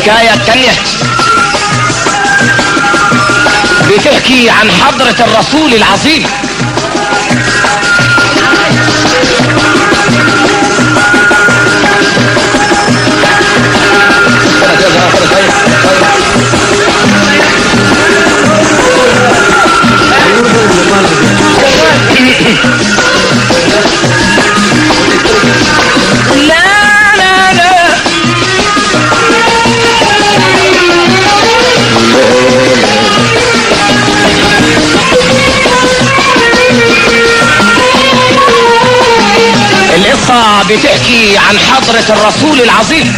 الحكاية التانية بتحكي عن حضرة الرسول العظيم لا لا لا القصة بتحكي عن حضرة الرسول العظيم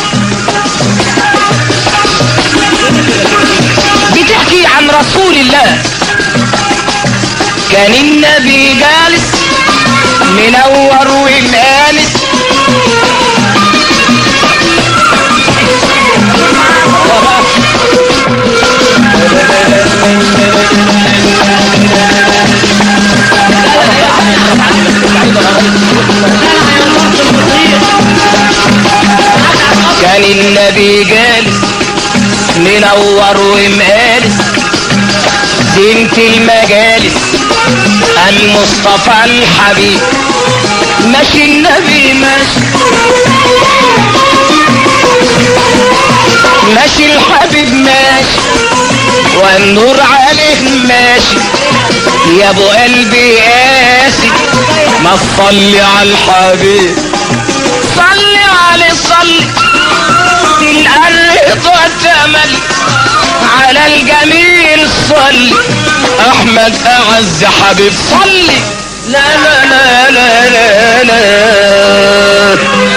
بتحكي عن رسول الله كان النبي جالس منور ومآنس كان النبي جالس منور ومقالس زينة المجالس المصطفى الحبيب ماشي النبي ماشي ماشي الحبيب ماشي والنور عليه ماشي يا ابو قلبي قاسي ما تصلي على الحبيب صلي عليه صلي الأرض والتمل على الجميل صلي أحمد أعز حبيب صلي لا لا لا لا لا لا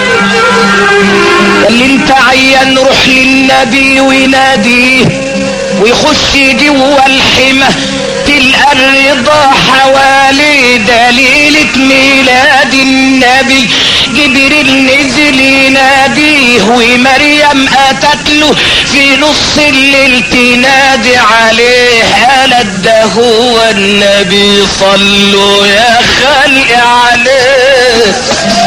اللي انت عيان روح للنبي ويناديه ويخش جوا الحمى تلقى الرضا حوالي دليلة ميلاد النبي جبريل نزل يناديه ومريم اتت له في نص الليل تنادي عليه قالت ده هو النبي صلوا يا خلق عليه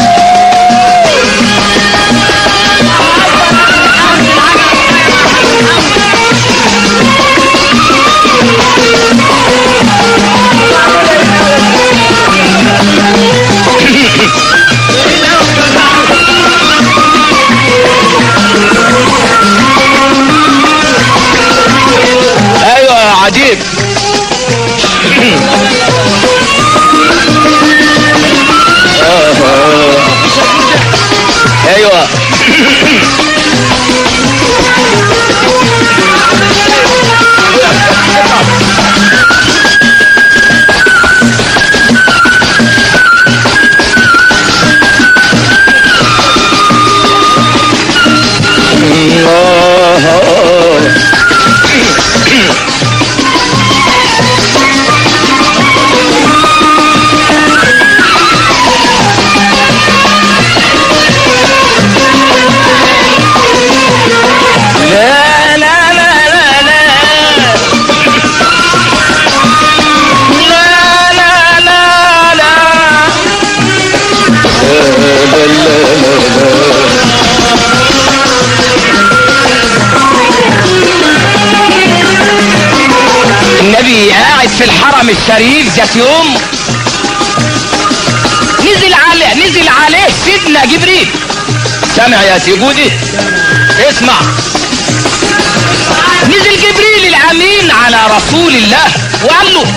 ايوه يا عجيب ايوه لا لا لا لا لا لا لا لا لا النبي قاعد في الحرم الشريف ذات يوم نزل عليه نزل عليه سيدنا جبريل سامع يا سيجودي اسمع نزل جبريل الامين على رسول الله وقال له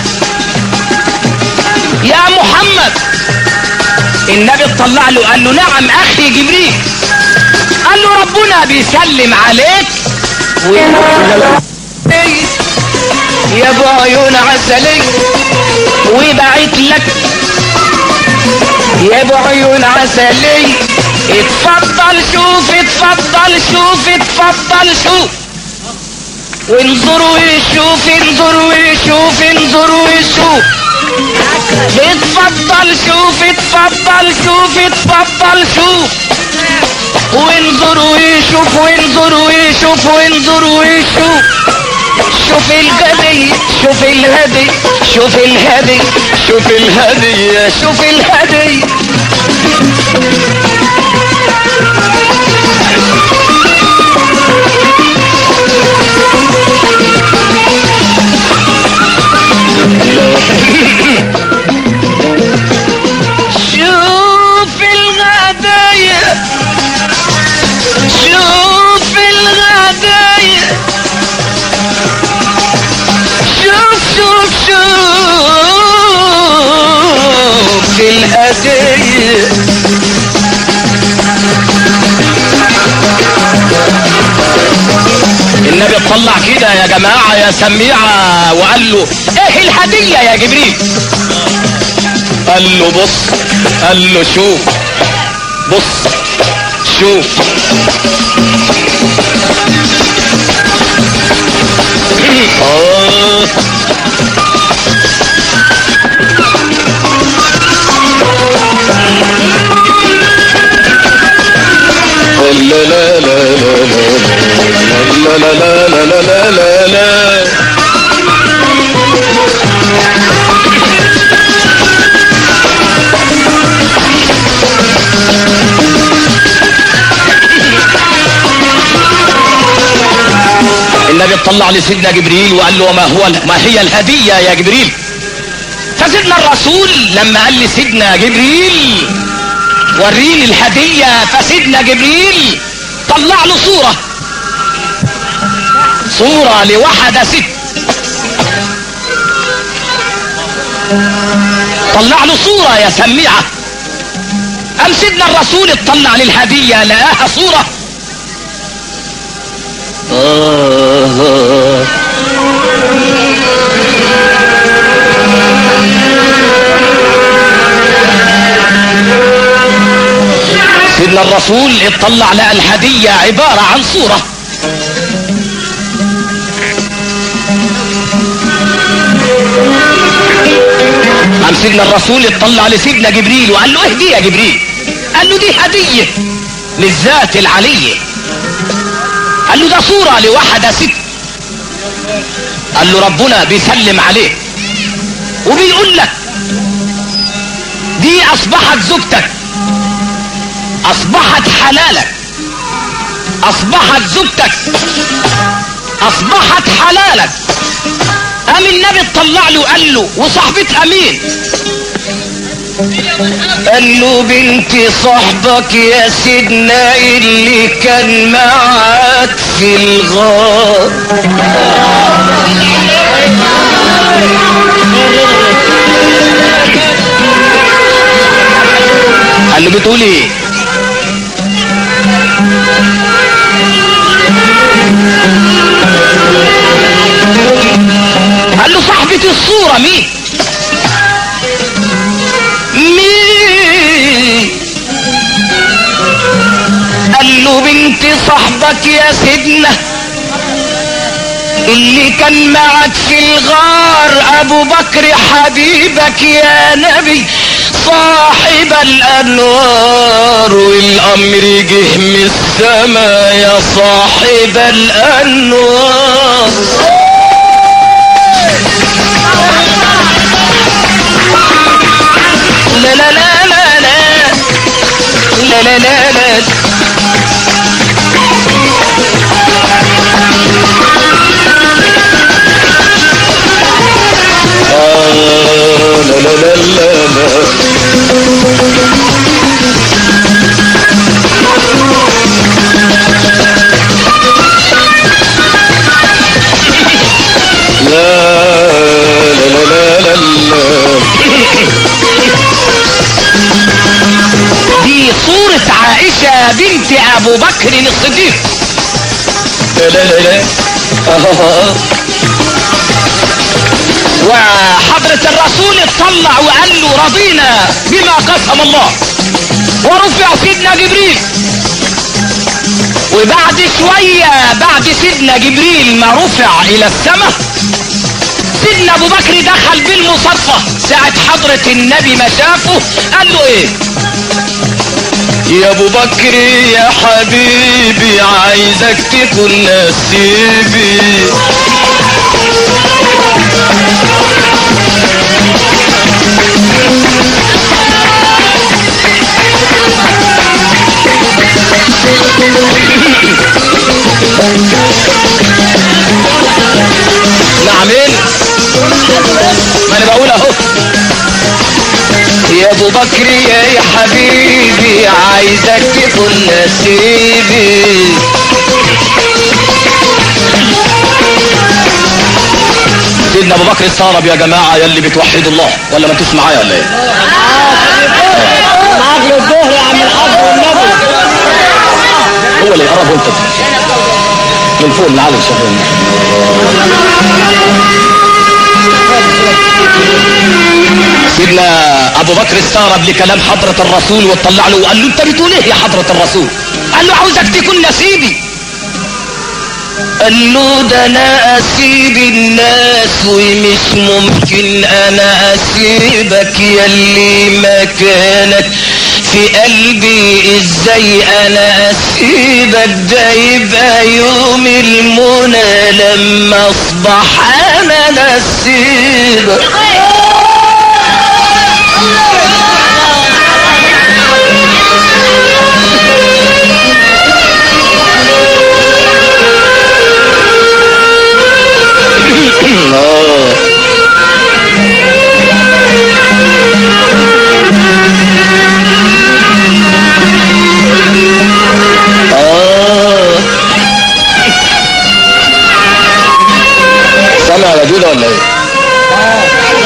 يا محمد النبي اطلع له قال له نعم اخي جبريل قال له ربنا بيسلم عليك و... يا ابو عيون عسلي وبعت لك يا ابو عيون عسلي اتفضل شوف اتفضل شوف اتفضل شوف وانظر وشوف انظر وشوف انظر وشوف اتفضل شوف اتفضل شوف اتفضل شوف وانظر وشوف وانظر وشوف وانظر وشوف شوف الهدي شوف الهدي شوف الهدي شوف الهدي شوف الهدي طلع كده يا جماعة يا سميعة وقال له ايه الهدية يا جبريل قال له بص قال له شوف بص شوف آه. لا لا لا لا لا لا لا لا لا لا لا النبي اطلع لسيدنا جبريل وقال له ما هو ما هي الهدية يا جبريل فسيدنا الرسول لما قال لسيدنا جبريل وريني الهدية فسيدنا جبريل طلع له صورة صورة لواحدة ست طلع له صورة يا سميعة قام سيدنا الرسول اطلع للهدية لقاها صورة آه سيدنا الرسول اطلع لقى الهدية عبارة عن صورة قام سيدنا الرسول اطلع لسيدنا جبريل وقال له ايه دي يا جبريل قال له دي هدية للذات العلية قال له ده صورة لواحدة ست قال له ربنا بيسلم عليك وبيقول لك دي اصبحت زوجتك اصبحت حلالك اصبحت زوجتك اصبحت حلالك قام النبي اطلع له قال له وصاحبتها مين قال له بنت صاحبك يا سيدنا اللي كان معاك في الغار قال له بتقول ايه قال له صاحبة الصورة مين مين قال له بنت صاحبك يا سيدنا اللي كان معك في الغار ابو بكر حبيبك يا نبي صاحب الانوار والامر جه من السما يا صاحب الانوار لا لا لا لا لا لا لا لا لا آه لا لا لا لا لا لا لا لا لا لا دي صورة عائشة بنت أبو بكر الصديق لا لا لا لا آه. وحضرة الرسول اطلع وقال له رضينا بما قسم الله ورفع سيدنا جبريل وبعد شوية بعد سيدنا جبريل ما رفع إلى السماء سيدنا أبو بكر دخل بالمصفى ساعة حضرة النبي ما شافه قال له إيه يا ابو بكر يا حبيبي عايزك تكون نسيبي نعمين ما انا بقول اهو يا ابو بكر يا حبيبي عايزك تكون نسيبي سيدنا ابو بكر استغرب يا جماعه يا اللي بتوحدوا الله ولا ما انتوش معايا ولا ايه معاك للظهر يا عم الحاج والنبي هو اللي يقرب وانت من فوق من على الشيخ سيدنا ابو بكر استغرب لكلام حضرة الرسول وطلع له وقال له انت بتقول ايه يا حضرة الرسول قال له عاوزك تكون نسيبي قال له ده انا اسيب الناس ومش ممكن انا اسيبك يلي مكانك في قلبي ازاي انا اسيبك ده يبقى يوم المنى لما اصبح انا نسيبك سامع على جودة ولا ايه؟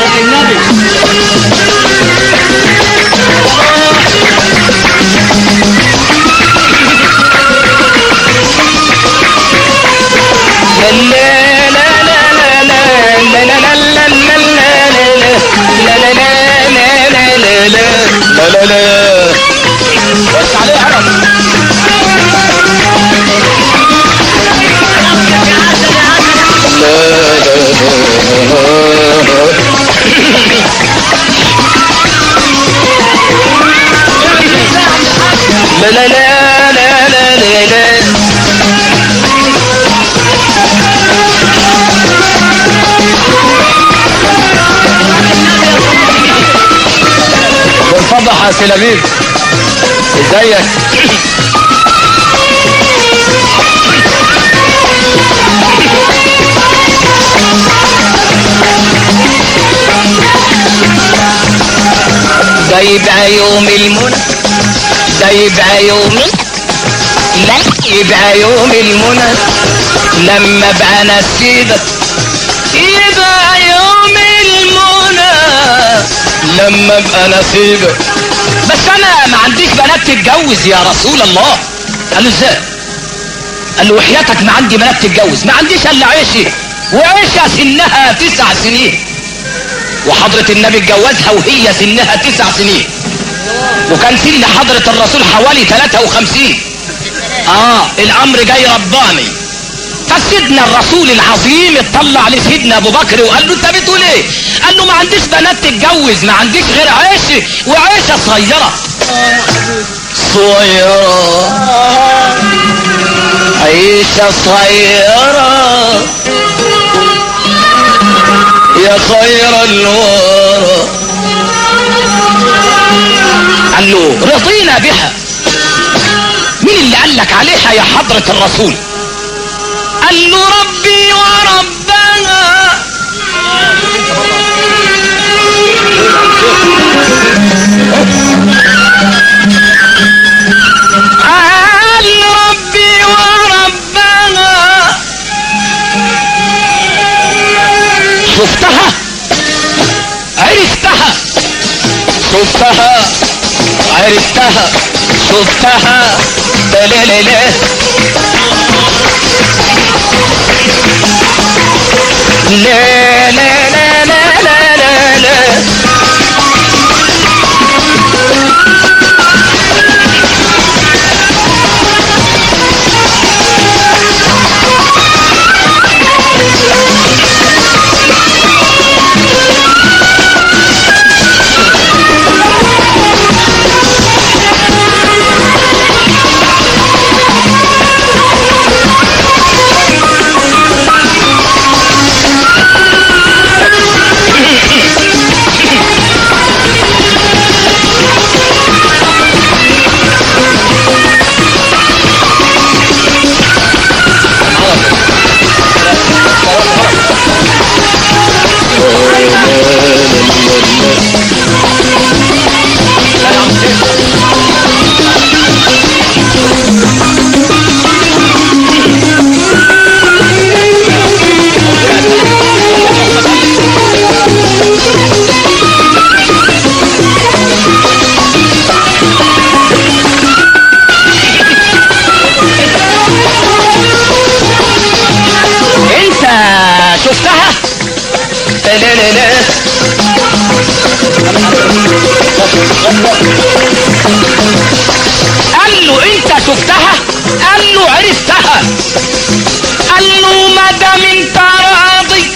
لا لا لا بس عليه عرب لا لا لا لا لا لا لا بنفضح يا سلامير ازيك ده يبقى يوم المنى ده يبقى يوم لا يبقى يوم المنى لما ابقى نسيبك يبقى يوم المنى لما ابقى نسيبك بس انا ما عنديش بنات تتجوز يا رسول الله قال له ازاي قال له وحياتك ما عندي بنات تتجوز ما عنديش الا عيشي وعيشها سنها تسع سنين وحضرة النبي اتجوزها وهي سنها تسع سنين وكان سن حضرة الرسول حوالي 53 اه الامر جاي رباني فسيدنا الرسول العظيم اطلع لسيدنا ابو بكر وقال له انت بتقول ايه قال له ما عنديش بنات تتجوز ما عنديش غير عيش وعيشه صغيره صغيره عيشه صغيره يا خير الورى قال له رضينا بها مين اللي قال لك عليها يا حضرة الرسول قال له ربي وربنا قال ربي وربنا شفتها عرفتها شفتها عرفتها شفتها لا لا لا لا لا لا لا لا لا لا لا لا لا قال له انت شفتها قال له عرفتها قال له ما دام انت راضي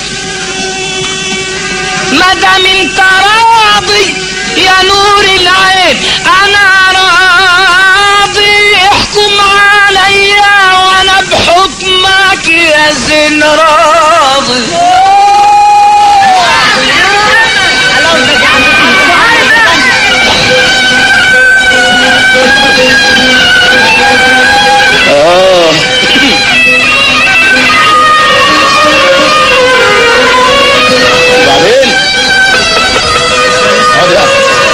ما دام انت راضي يا نور العين انا راضي احكم عليا وانا بحكمك يا زين راضي اه وبعدين اقعد بقى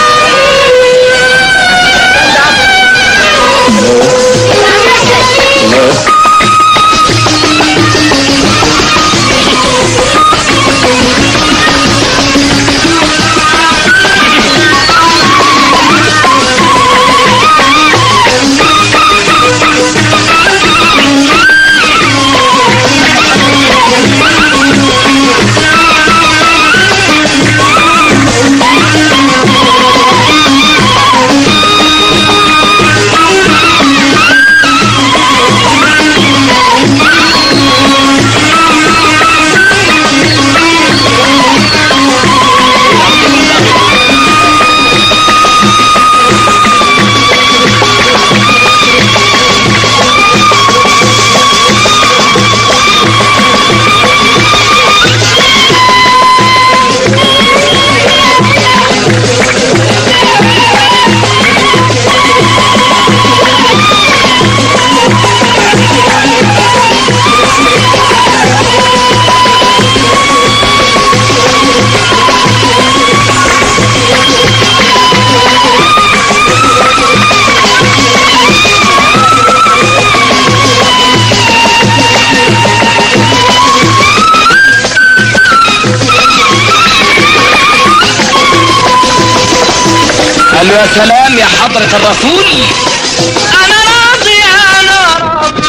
قال له يا سلام يا حضرة الرسول أنا راضي أنا راضي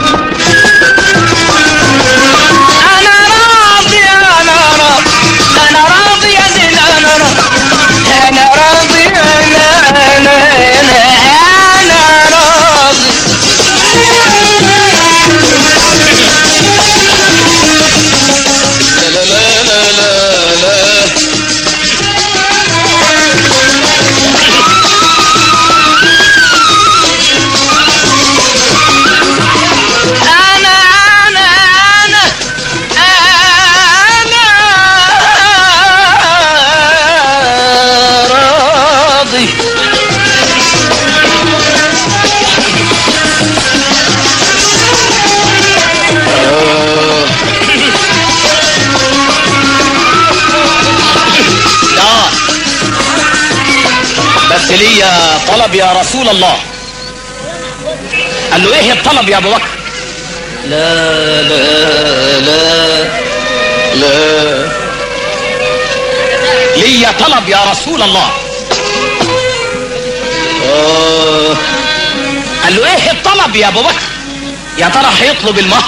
أنا راضي أنا راضي أنا راضي يا زين أنا راضي أنا راضي أنا أنا أنا أنا راضي لا لا لا لا لا أنا أنا أنا أنا راضي آه. بس ليا طلب يا رسول الله قال له ايه الطلب يا ابو بكر لا لا لا لا ليا طلب يا رسول الله آه. قال له ايه الطلب يا ابو بكر يا ترى هيطلب المهر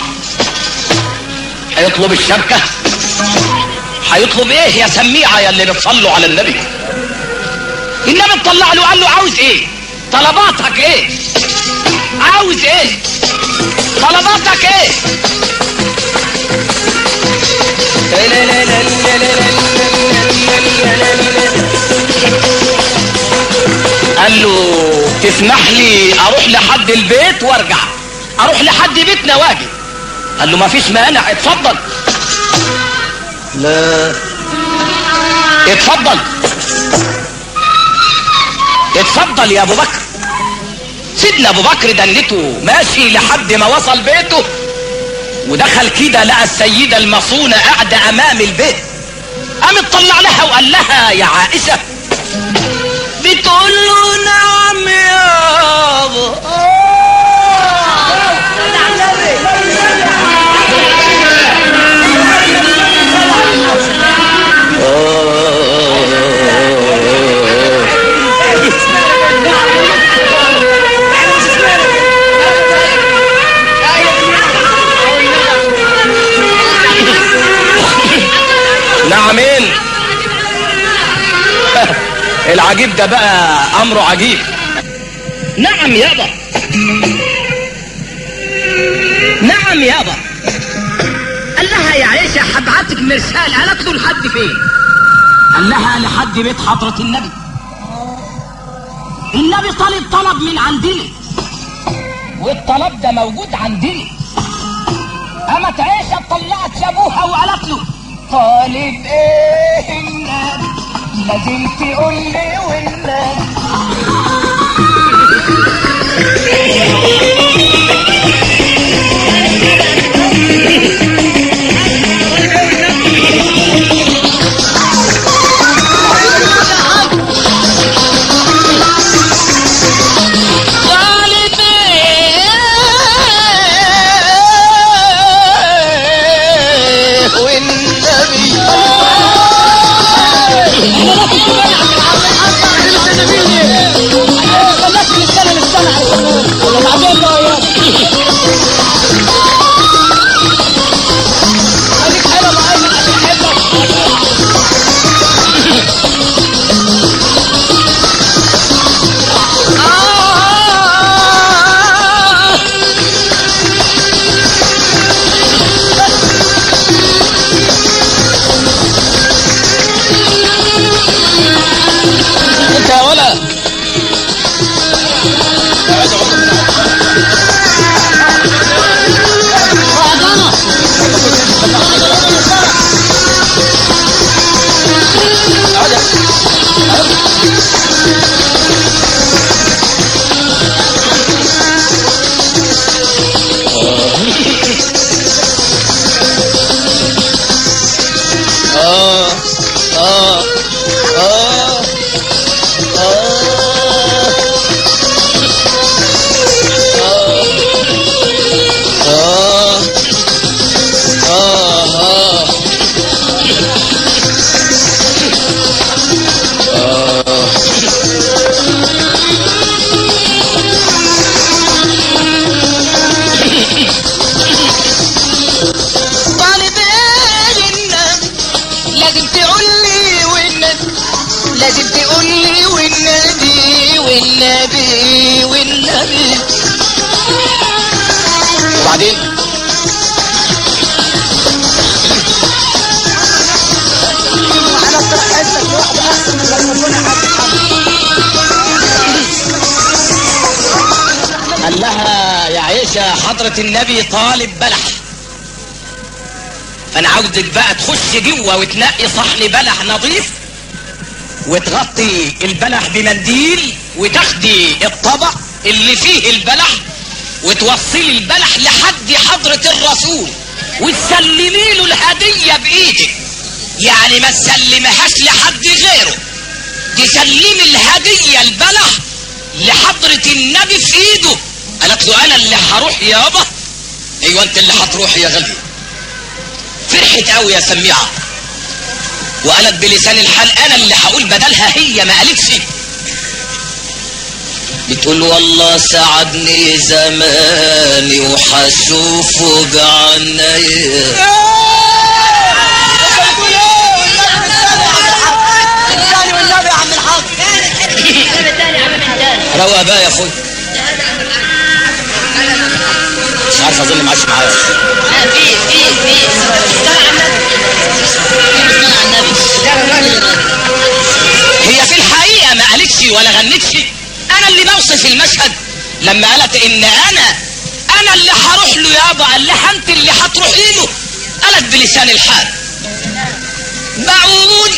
هيطلب الشبكة هيطلب ايه يا سميعة يا اللي بتصلوا على النبي النبي طلع له قال له عاوز ايه طلباتك ايه عاوز ايه طلباتك ايه قال له تسمح لي اروح لحد البيت وارجع اروح لحد بيتنا واجي قال له ما فيش مانع اتفضل لا اتفضل اتفضل يا ابو بكر سيدنا ابو بكر دنته ماشي لحد ما وصل بيته ودخل كده لقى السيدة المصونة قاعدة امام البيت قام اطلع لها وقال لها يا عائشة بتقول له نعم يابا نعمين العجيب ده بقى امره عجيب نعم يابا نعم يابا قال لها يا عيشة هبعتك مرسال قالت له لحد فين قال لها لحد بيت حضرة النبي النبي طالب طلب من عندنا والطلب ده موجود عندنا قامت عيشة طلعت شابوها وقالت له طالب ايه النبي لازم تقول لي والنبي طالب ايه والنبي انت يا ولا اه اه اه طالب النبي لازم تقول لي والنبي لازم تقول لي والنبي والنبي والنبي وبعدين قال لها يا عيشة حضرة النبي طالب بلح فانا عاوزك بقى تخش جوه وتنقي صحن بلح نظيف وتغطي البلح بمنديل وتاخدي الطبق اللي فيه البلح وتوصلي البلح لحد حضرة الرسول وتسلمي له الهدية بإيدك يعني ما تسلمهاش لحد غيره تسلمي الهدية البلح لحضرة النبي في ايده قالت له انا اللي هروح يابا ايوه انت اللي هتروح يا غالية فرحت قوي يا سميعة وقالت بلسان الحال انا اللي هقول بدلها هي ما قالتش بتقول والله ساعدني زماني وحشوفه بعناية الثاني والنبي يا عم الحاج روى بقى يا اخوي مش عارف اظن ما عادش معايا هي في الحقيقة ما قالتش ولا غنتش انا اللي بوصف المشهد لما قالت ان انا انا اللي هروح له يابا قال لها انت اللي هتروحي له قالت بلسان الحال بقول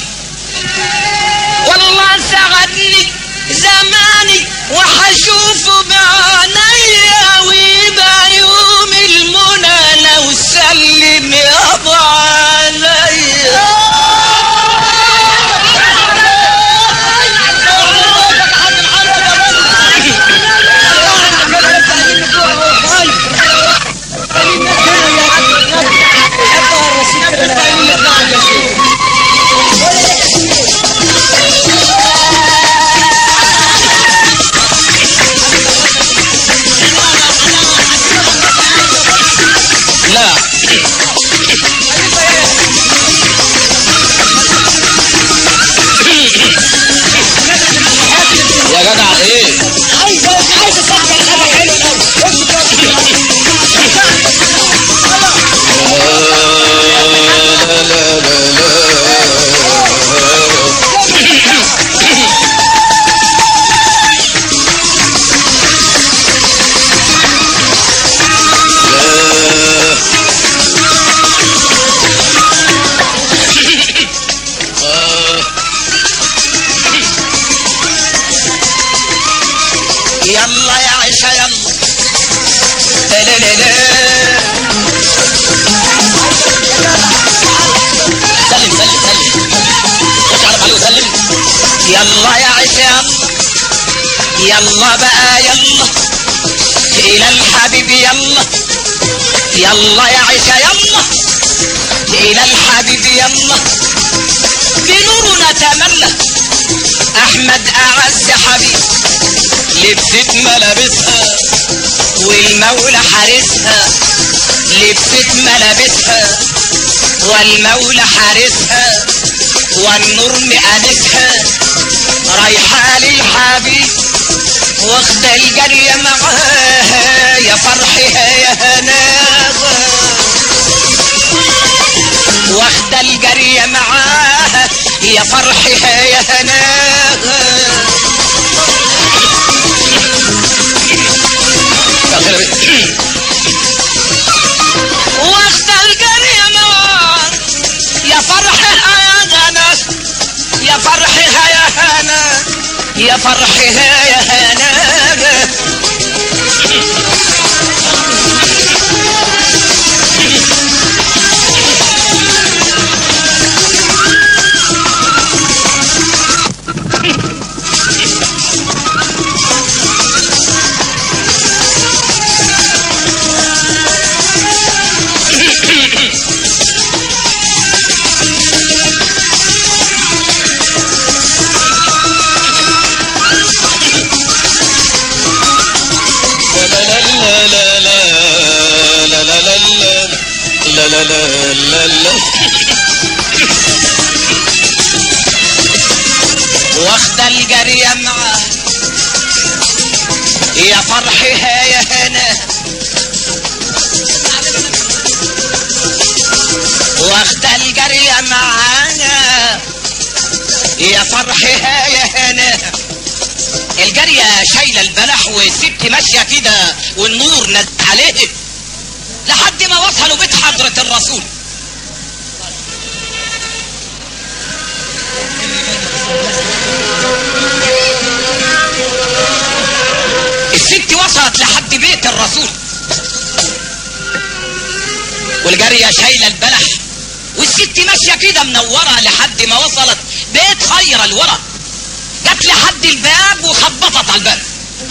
والله ساعدني زماني وحشوفه بعينيا ويبقى يوم المنى لو سلم يابا عليا لا يلا يا عيسى يلا يلا بقى يلا إلى الحبيب يلا يلا يا عيسى يلا إلى الحبيب يلا بنور نتملى أحمد أعز حبيب لبست ملابسها والمولى حارسها لبست ملابسها والمولى حارسها والنور مأنسها رايحة للحبيب واخدة الجرية معاها يا فرحها يا هناها واخدة الجرية معاها يا فرحها يا هناها واخدة الجرية معاها يا فرحها يا هنا يا فرحها يا هنا يا فرحها يا هنا واخدة الجرية معاه يا فرحها يا هنا واخدة الجرية معانا يا فرحها يا هنا الجارية شايلة البلح والست ماشية كده والنور نزل عليه لحد ما وصلوا بيت حضرة الرسول الست وصلت لحد بيت الرسول والجارية شايلة البلح والست ماشية كده منورة لحد ما وصلت بيت خير الورى جت لحد الباب وخبطت على الباب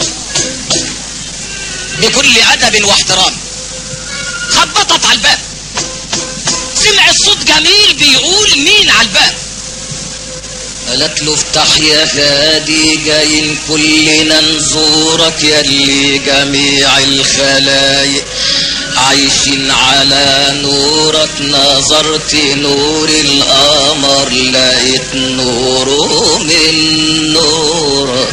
بكل أدب واحترام خبطت على الباب سمع الصوت جميل بيقول مين على الباب قالت له افتح يا هادي جايين كلنا نزورك يلي جميع الخلايق عايشين على نورك نظرت نور القمر لقيت نوره من نورك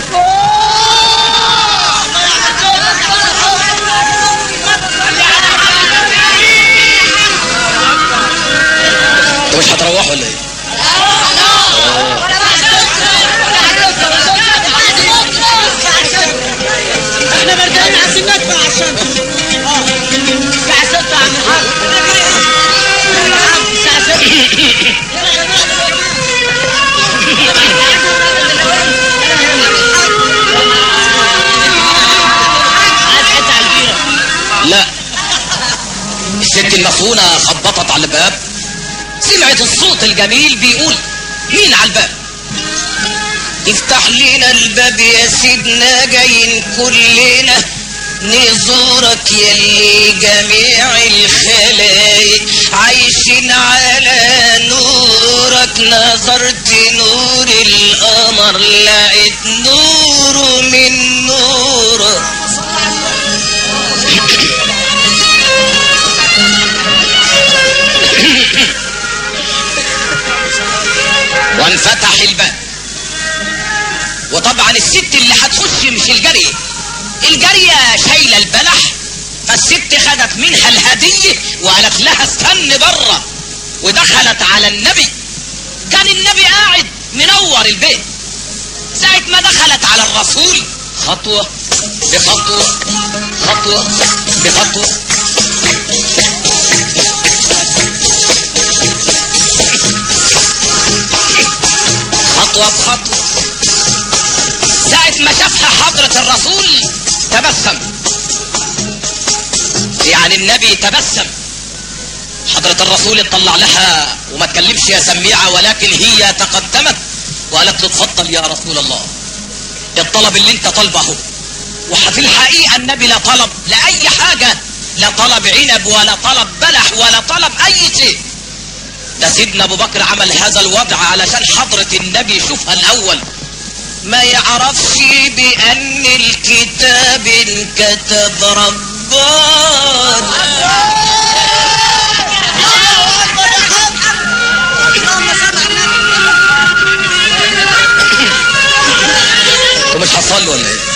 انتوا مش هتروحوا ولا ايه؟ احنا بردان عايزين ندفع عشان اه الساعة 6 يا عم الحاج الساعة 6 لا الست المخونة خبطت على الباب سمعت الصوت الجميل بيقول مين على الباب افتح لنا الباب يا سيدنا جايين كلنا نزورك يلي جميع الخلايق عايشين على نورك نظرت نور القمر لقيت نور من نورك وانفتح الباب وطبعا الست اللي هتخش مش الجارية الجارية شايلة البلح فالست خدت منها الهدية وقالت لها استني بره ودخلت على النبي كان النبي قاعد منور البيت ساعة ما دخلت على الرسول خطوة بخطوة خطوة بخطوة خطوة بخطوة ساعة ما شافها حضرة الرسول تبسم يعني النبي تبسم حضرة الرسول اطلع لها وما تكلمش يا سميعة ولكن هي تقدمت وقالت له اتفضل يا رسول الله الطلب اللي انت طالبه اهو وفي الحقيقة النبي لا طلب لأي حاجة لا طلب عنب ولا طلب بلح ولا طلب أي شيء ده سيدنا أبو بكر عمل هذا الوضع علشان حضرة النبي يشوفها الأول ما يعرفش بأن الكتاب انكتب ربان اللهم صل على النبي انتوا مش هتصلوا ولا ايه؟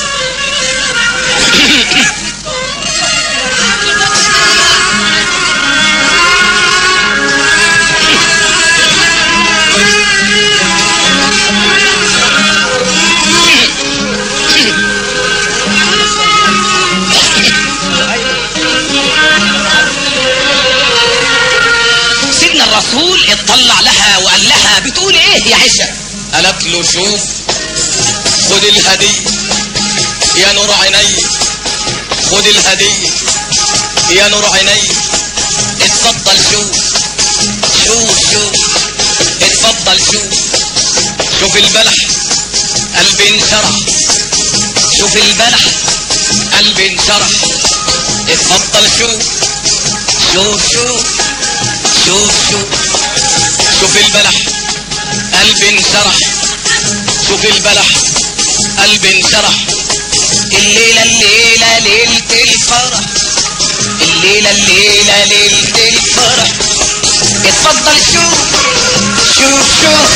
سيدنا الرسول اطلع لها وقال لها بتقول ايه يا عائشه قالت له شوف خد الهدية يا نور عيني خد الهدية يا نور عيني اتفضل شوف شوف شوف اتفضل شوف شوف البلح قلبي انشرح شوف البلح قلبي انشرح اتفضل شوف شوف شوف شوف شوف شوف البلح قلبي انشرح شوف البلح قلبي انشرح الليلة الليلة ليلة الفرح الليلة الليلة ليلة الفرح اتفضل شوف شوف شوف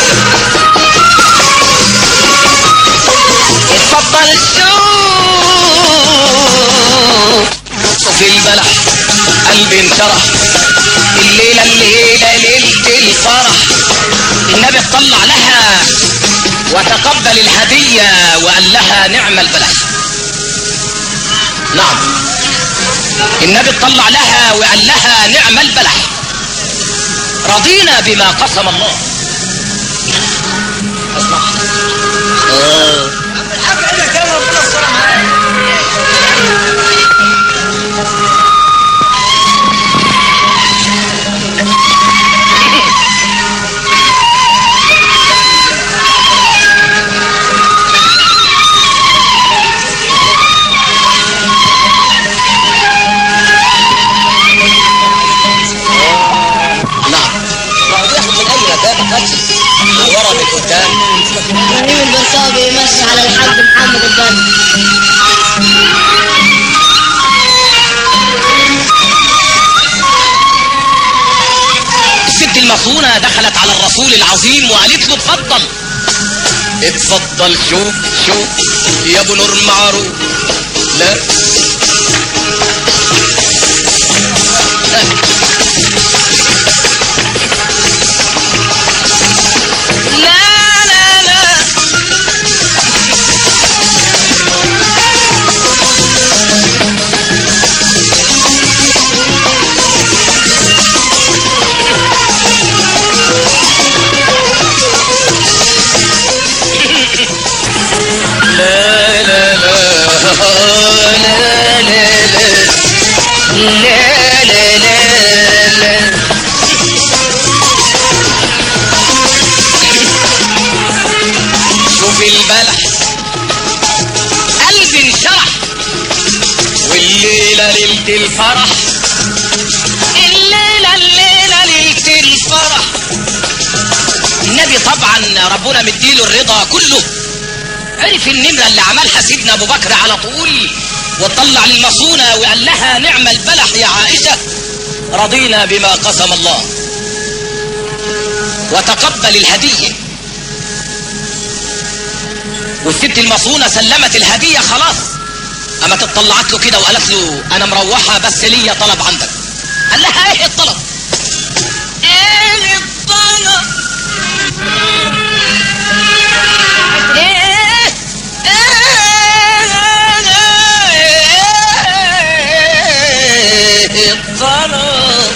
اتفضل شوف شوف البلح قلبي انشرح الليلة الليلة ليلة الفرح النبي اطلع لها وتقبل الهدية وقال لها نعم البلح نعم النبي اطلع لها وقال لها نعم البلح رضينا بما قسم الله اسمع آه. نعم ما هو بياخد من اي مكان ما خدش من ورا من قدام ابراهيم البركاوي بيمسي على الحاج محمد البنا الست المصونة دخلت على الرسول العظيم وقالت له اتفضل اتفضل شوف شوف يا ابو نور معروف لا لا لا لا لا لا لا لا لا لا لا لا لا شوف البلح قلبي انشرح والليلة ليلة الفرح الليلة الليلة ليلة الفرح النبي طبعا ربنا مديله الرضا كله عرف النمرة اللي عملها سيدنا ابو بكر على طول وطلع للمصونة وقال لها نعم البلح يا عائشة رضينا بما قسم الله وتقبل الهدية والست المصونة سلمت الهدية خلاص اما تطلعت له كده وقالت له انا مروحة بس ليا طلب عندك قال لها ايه الطلب ايه الطلب ايه ايه الطلب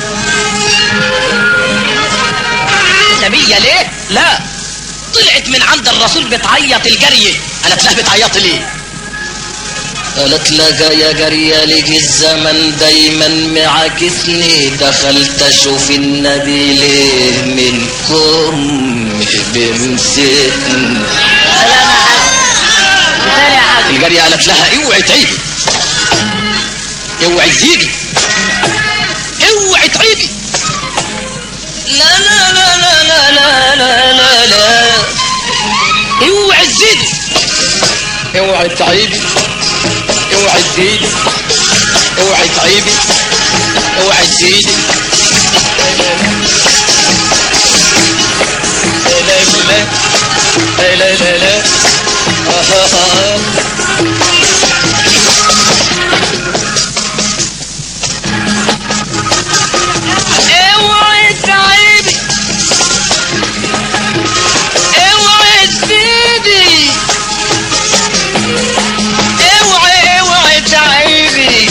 نبية ليه لا طلعت من عند الرسول بتعيط الجرية قالت لها بتعيطي ليه قالت لك يا جرية لك الزمن دايما معاكسني دخلت اشوف النبي ليه منكم بمسكني سلام يا حاج مثال يا حاج الجارية قالت لها اوعي تعيبي اوعي تزيدي اوعي تعيبي لا لا لا لا لا لا لا لا لا اوعي تزيدي اوعي تعيبي اوعي تزيدي اوعي تعيبي اوعي تزيدي لا لا لا لا لا لا آه آه آه. اوعي تعيبي اوعي تزيدي اوعي اوعي تعيبي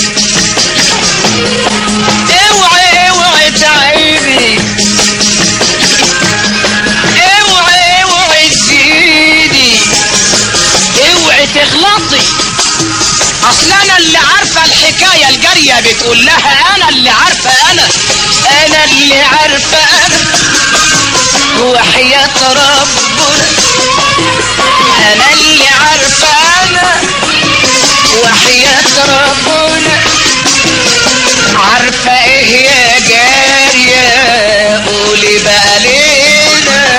اوعي اوعي تعيبي اوعي اوعي تزيدي اوعي تغلطي اصل انا اللي عارفه الحكايه الجاريه بتقول لها انا اللي عارفه انا انا اللي عارفه انا وحياه ربنا انا اللي عارفه انا وحياه ربنا عارفه ايه يا جاريه قولي بقى لينا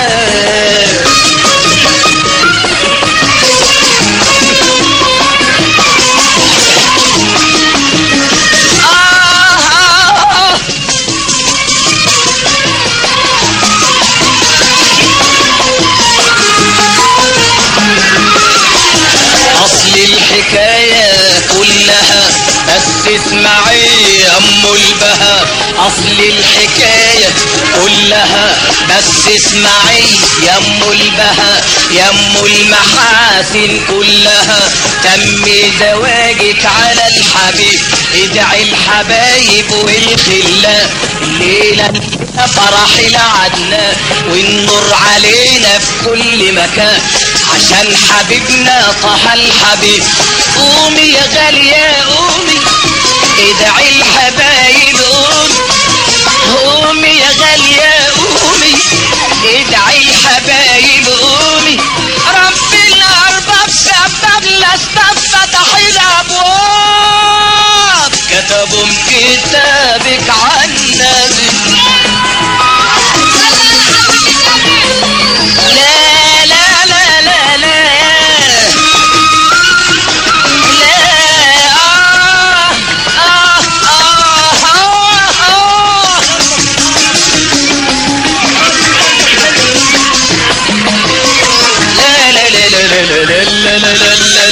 آه أصل الحكاية كلها بس اسمعي يا أم البهاء أصل الحكاية كلها بس اسمعي يا أم البهاء يا أم المحاسن كلها تم زواجك على الحبيب ادعي الحبايب والخلة الليلة فرح العدنا والنور علينا في كل مكان عشان حبيبنا طه الحبيب قومي يا غالية قومي ادعي الحبايب قومي قومي يا غالية قومي ادعي الحبايب قومي رب الأرباب سبب الأسباب فتح الأبواب كتبوا كتابك عن النبي لا لا لا لا لا لا آه آه آه آه لا لا لا لا لا لا لا لا لا لا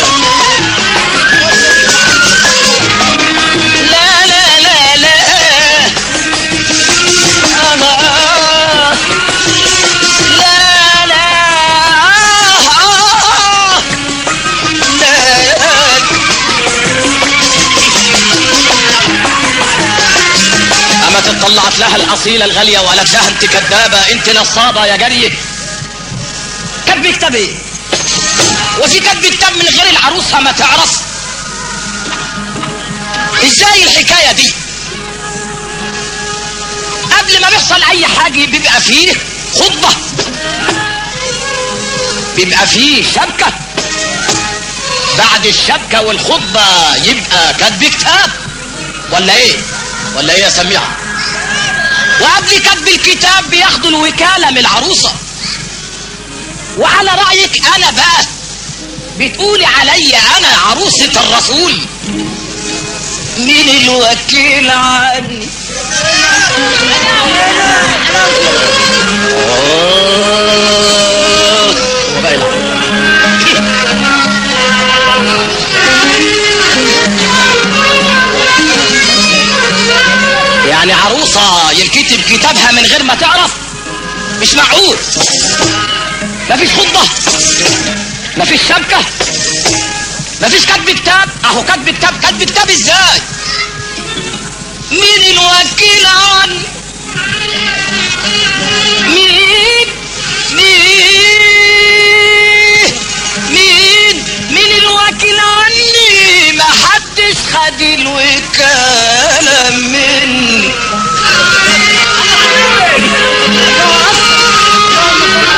لا لا لا لا أنا لا لا أما تطلعت لها الأصيلة الغالية وقالت لها أنت كذابة أنت نصابة يا جري كتب كتاب إيه؟ وفي كتب كتاب من غير العروسة ما تعرف إزاي الحكاية دي قبل ما بيحصل أي حاجة بيبقى فيه خطبة بيبقى فيه شبكة بعد الشبكة والخطبة يبقى كتب كتاب ولا ايه ولا ايه يا سميعة وقبل كتب الكتاب بياخدوا الوكالة من العروسة وعلى رأيك انا بقى بتقولي عليا انا عروسة الرسول مين الوكيل عني آه. وبقى يلعب. يعني عروسة ينكتب كتابها من غير ما تعرف مش معقول مفيش خطبة مفيش شبكة مفيش كتب كتاب اهو كتب كتاب كتب كتاب ازاي مين الوكيل عني مين مين مين مين الوكيل عني ما حدش خد الوكالة مني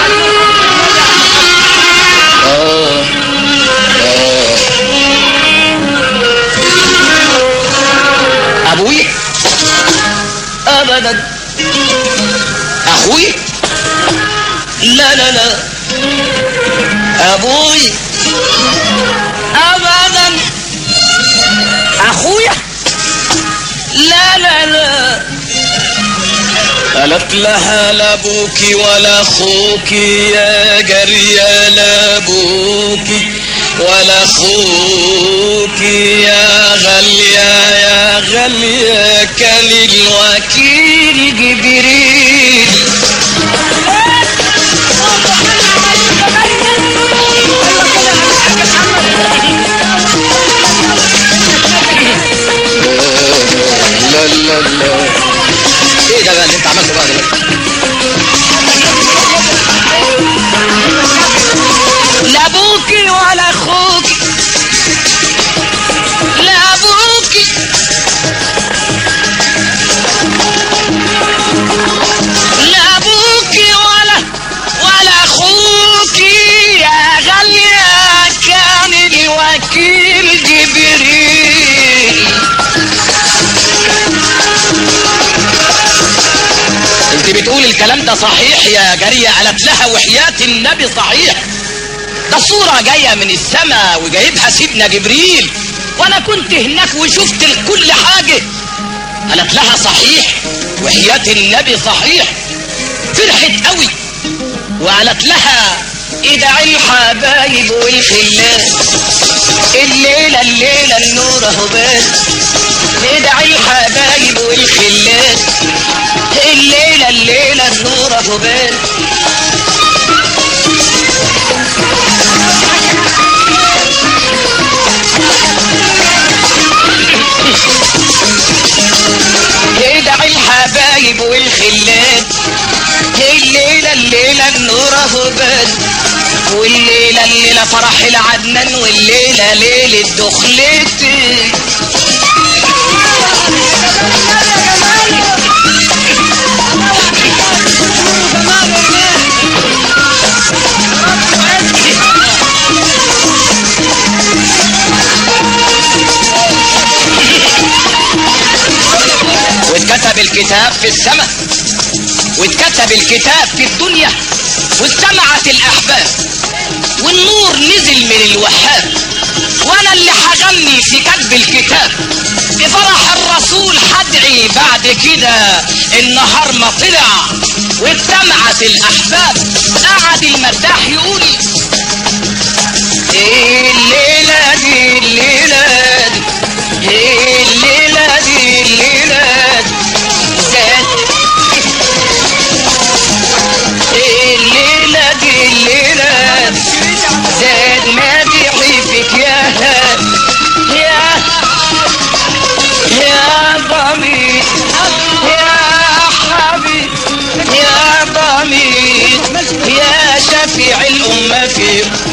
لا لا لا ابوي ابدا اخويا لا لا لا قالت لها لا ابوك ولا اخوك يا جرية لا ابوك ولا اخوك يا غالية يا غالية كان الوكيل جبريل لا لا لا ايه ده بقى اللي انت عملته بقى دلوقتي لا ابوكي ولا اخوكي لا ابوكي لا ابوكي ولا ولا اخوكي يا غالية كان الوكيل جبريل انت بتقول الكلام ده صحيح يا جارية قالت لها وحياة النبي صحيح ده صورة جاية من السماء وجايبها سيدنا جبريل وانا كنت هناك وشفت كل حاجة قالت لها صحيح وحياة النبي صحيح فرحت قوي وقالت لها ادعي الحبايب والخلان الليلة الليلة النور اهو بان ادعي الحبايب والخلان الليلة الليلة النور اهو بان ادعي الحبايب والخلان الليلة الليلة النور اهو بان والليلة الليلة فرح العدنان والليلة ليلة دخلتي واتكتب الكتاب في السماء واتكتب الكتاب في الدنيا واجتمعت الاحباب والنور نزل من الوهاب وانا اللي هغني في كتب الكتاب بفرح الرسول هدعي بعد كده النهار ما طلع واجتمعت الاحباب قعد المداح يقول إيه الليله دي الليله دي إيه الليله دي الليله دي زاد الليلة دي الليلة زاد ما بيحبك يا يا يا ضمير يا حبيب يا ضمير يا شفيع الأمة في